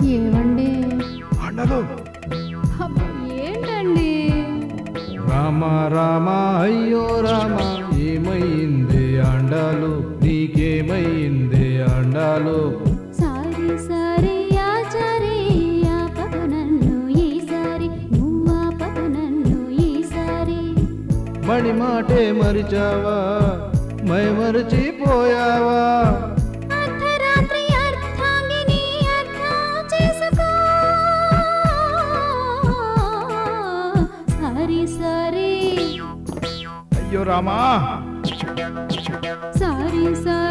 ఏమండి అండలు అబ్బా, ఏంటండి రామ రామ అయ్యో రామ ఏమైంది అండాలు నీకేమైంది అండాలు సారీ సారీ ఆచారి ఆపకు నన్ను ఈసారి నువ్వు ఆపకు నన్ను ఈసారి మణి మాటే మరిచావా మై మరచిపోయావా అర్ధరాత్రి అర్థాంగిని అర్థం చేసుకో సారీ సారీ అయ్యో రామా సారీ సారీ